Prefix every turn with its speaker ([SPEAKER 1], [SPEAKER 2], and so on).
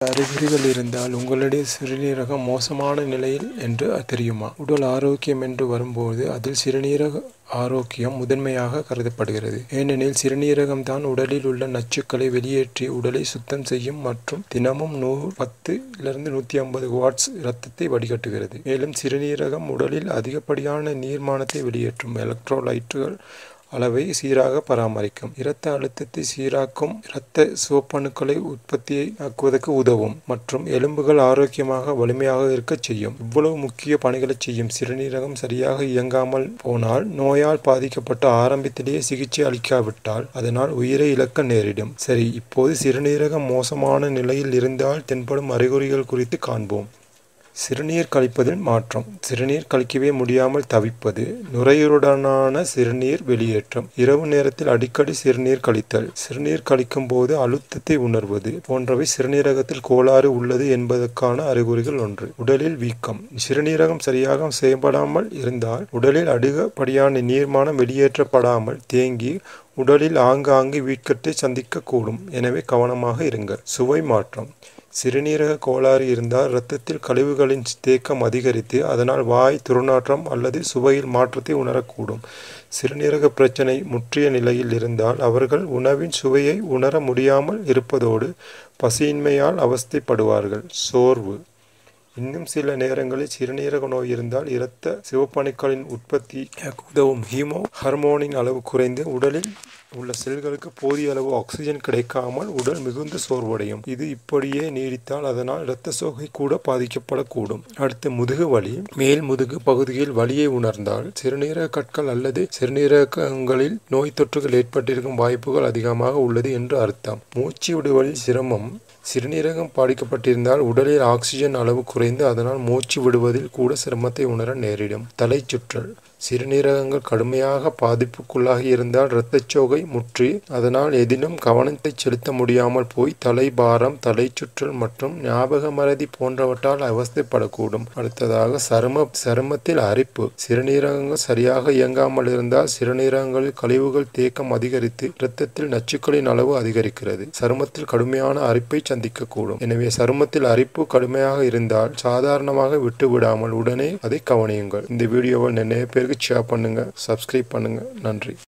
[SPEAKER 1] அறிகுறிகள் இருந்தால் உங்களுடைய சிறுநீரகம் மோசமான நிலையில் என்று தெரியுமா உடல் ஆரோக்கியம் என்று வரும்போது அதில் சிறுநீரக ஆரோக்கியம் முதன்மையாக கருதப்படுகிறது ஏனெனில் சிறுநீரகம் தான் உடலில் உள்ள நச்சுக்களை வெளியேற்றி உடலை சுத்தம் செய்யும் மற்றும் தினமும் நூ பத்துலிருந்து நூற்றி ஐம்பது வாட்ஸ் இரத்தத்தை வடிகட்டுகிறது மேலும் சிறுநீரகம் உடலில் அதிகப்படியான நீர்மானத்தை வெளியேற்றும் எலக்ட்ரோலைட்டுகள் அளவை சீராக பராமரிக்கும் இரத்த அழுத்தத்தை சீராக்கும் இரத்த சிவப்பணுக்களை உற்பத்தியை ஆக்குவதற்கு உதவும் மற்றும் எலும்புகள் ஆரோக்கியமாக வலிமையாக இருக்க செய்யும் இவ்வளவு முக்கிய பணிகளை செய்யும் சிறுநீரகம் சரியாக இயங்காமல் போனால் நோயால் பாதிக்கப்பட்ட ஆரம்பத்திலேயே சிகிச்சை அளிக்காவிட்டால் அதனால் உயிரை இழக்க நேரிடும் சரி இப்போது சிறுநீரகம் மோசமான நிலையில் இருந்தால் தென்படும் அறிகுறிகள் குறித்து காண்போம் சிறுநீர் கழிப்பதில் மாற்றம் சிறுநீர் கழிக்கவே முடியாமல் தவிப்பது நுரையீரலுடனான சிறுநீர் வெளியேற்றம் இரவு நேரத்தில் அடிக்கடி சிறுநீர் கழித்தல் சிறுநீர் கழிக்கும் போது அழுத்தத்தை உணர்வது போன்றவை சிறுநீரகத்தில் கோளாறு உள்ளது என்பதற்கான அறிகுறிகள் ஒன்று உடலில் வீக்கம் சிறுநீரகம் சரியாக செயல்படாமல் இருந்தால் உடலில் அதிகப்படியான நீர்மானம் வெளியேற்றப்படாமல் தேங்கி உடலில் ஆங்காங்கு வீக்கத்தை சந்திக்கக்கூடும் எனவே கவனமாக இருங்கள் சுவை மாற்றம் சிறுநீரக கோளாறு இருந்தால் இரத்தத்தில் கழிவுகளின் தேக்கம் அதிகரித்து அதனால் வாய் துர்நாற்றம் அல்லது சுவையில் மாற்றத்தை உணரக்கூடும் சிறுநீரக பிரச்சனை முற்றிய நிலையில் இருந்தால் அவர்கள் உணவின் சுவையை உணர முடியாமல் இருப்பதோடு பசியின்மையால் அவஸ்தைப்படுவார்கள் சோர்வு இன்னும் சில நேரங்களில் சிறுநீரக நோய் இருந்தால் இரத்த சிவப்பணுக்களின் உற்பத்தி உதவும் ஹீமோ ஹார்மோனின் அளவு குறைந்து உடலில் உள்ள செல்களுக்கு போதிய அளவு ஆக்சிஜன் கிடைக்காமல் உடல் மிகுந்த சோர்வடையும் இது இப்படியே நீடித்தால் அதனால் இரத்த சோகை கூட பாதிக்கப்படக்கூடும் அடுத்து முதுகு வலி மேல் முதுகு பகுதியில் வலியை உணர்ந்தால் சிறுநீரக கற்கள் அல்லது சிறுநீரகங்களில் நோய் தொற்றுகள் ஏற்பட்டிருக்கும் வாய்ப்புகள் அதிகமாக உள்ளது என்று அர்த்தம் மூச்சு விடுவதில் சிரமம் சிறுநீரகம் பாதிக்கப்பட்டிருந்தால் உடலில் ஆக்சிஜன் அளவு குறைந்து அதனால் மூச்சு விடுவதில் கூட சிரமத்தை உணர நேரிடும் தலை சுற்றல் சிறுநீரகங்கள் கடுமையாக பாதிப்புக்குள்ளாகி இருந்தால் இரத்தச்சோகை முற்றி அதனால் எதிலும் கவனத்தை செலுத்த முடியாமல் போய் தலை பாரம் தலை சுற்றல் மற்றும் ஞாபக மறதி போன்றவற்றால் அவஸ்தைப்படக்கூடும் அடுத்ததாக சரும சருமத்தில் அரிப்பு சிறுநீரகங்கள் சரியாக இயங்காமல் இருந்தால் சிறுநீரகங்களில் கழிவுகள் தேக்கம் அதிகரித்து இரத்தத்தில் நச்சுக்களின் அளவு அதிகரிக்கிறது சருமத்தில் கடுமையான அரிப்பை சந்திக்கக்கூடும் எனவே சருமத்தில் அரிப்பு கடுமையாக இருந்தால் சாதாரணமாக விட்டு விடாமல் உடனே அதை கவனியுங்கள் இந்த வீடியோவை நிறைய பேருக்கு ஷேர் பண்ணுங்க சப்ஸ்கிரைப் பண்ணுங்க நன்றி